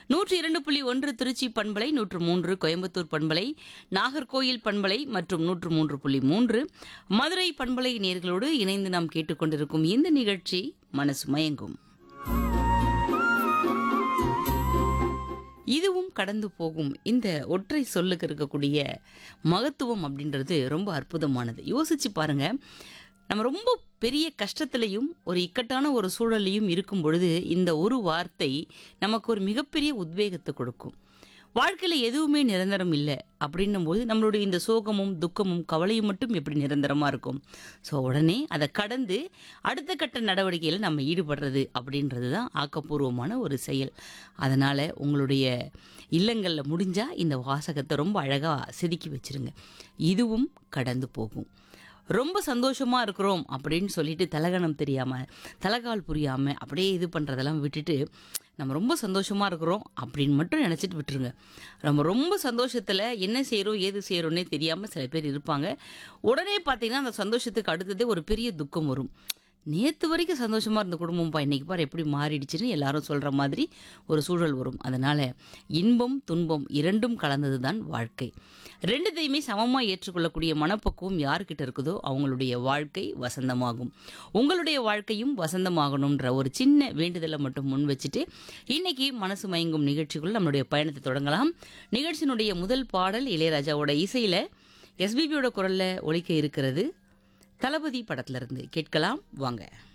நூற்றி இரண்டு புள்ளி ஒன்று திருச்சி பண்பலை நூற்று மூன்று கோயம்புத்தூர் பண்பலை நாகர்கோயில் பண்பலை மற்றும் நூற்று மூன்று புள்ளி மூன்று மதுரை பண்பலை நேர்களோடு இணைந்து நாம் கேட்டுக்கொண்டிருக்கும் இந்த நிகழ்ச்சி மனசு மயங்கும் இதுவும் கடந்து போகும் இந்த ஒற்றை சொல்லுக்கு இருக்கக்கூடிய மகத்துவம் அப்படின்றது ரொம்ப அற்புதமானது யோசிச்சு பாருங்க நம்ம ரொம்ப பெரிய கஷ்டத்திலையும் ஒரு இக்கட்டான ஒரு சூழலையும் இருக்கும் பொழுது இந்த ஒரு வார்த்தை நமக்கு ஒரு மிகப்பெரிய உத்வேகத்தை கொடுக்கும் வாழ்க்கையில் எதுவுமே நிரந்தரம் இல்லை அப்படின்னும் போது நம்மளுடைய இந்த சோகமும் துக்கமும் கவலையும் மட்டும் எப்படி நிரந்தரமாக இருக்கும் ஸோ உடனே அதை கடந்து அடுத்த கட்ட நடவடிக்கையில் நம்ம ஈடுபடுறது அப்படின்றது தான் ஆக்கப்பூர்வமான ஒரு செயல் அதனால் உங்களுடைய இல்லங்களில் முடிஞ்சால் இந்த வாசகத்தை ரொம்ப அழகாக செதுக்கி வச்சிருங்க இதுவும் கடந்து போகும் ரொம்ப சந்தோஷமாக இருக்கிறோம் அப்படின்னு சொல்லிட்டு தலகணம் தெரியாமல் தலகால் புரியாமல் அப்படியே இது பண்ணுறதெல்லாம் விட்டுட்டு நம்ம ரொம்ப சந்தோஷமாக இருக்கிறோம் அப்படின்னு மட்டும் நினச்சிட்டு விட்டுருங்க நம்ம ரொம்ப சந்தோஷத்தில் என்ன செய்கிறோம் ஏது செய்கிறோன்னே தெரியாமல் சில பேர் இருப்பாங்க உடனே பார்த்தீங்கன்னா அந்த சந்தோஷத்துக்கு அடுத்ததே ஒரு பெரிய துக்கம் வரும் நேற்று வரைக்கும் சந்தோஷமாக இருந்த குடும்பம்ப்பா இன்னைக்கு பாரு எப்படி மாறிடுச்சுன்னு எல்லாரும் சொல்கிற மாதிரி ஒரு சூழல் வரும் அதனால் இன்பம் துன்பம் இரண்டும் கலந்தது தான் வாழ்க்கை ரெண்டுத்தையுமே சமமாக ஏற்றுக்கொள்ளக்கூடிய மனப்பக்குவம் யார்கிட்ட இருக்குதோ அவங்களுடைய வாழ்க்கை வசந்தமாகும் உங்களுடைய வாழ்க்கையும் வசந்தமாகணுன்ற ஒரு சின்ன வேண்டுதலை மட்டும் முன் வச்சுட்டு இன்னைக்கு மனசு மயங்கும் நிகழ்ச்சிக்குள்ள நம்மளுடைய பயணத்தை தொடங்கலாம் நிகழ்ச்சியினுடைய முதல் பாடல் இளையராஜாவோட இசையில் எஸ்பிபியோட குரலில் ஒலிக்க இருக்கிறது தளபதி படத்துல இருந்து கேட்கலாம் வாங்க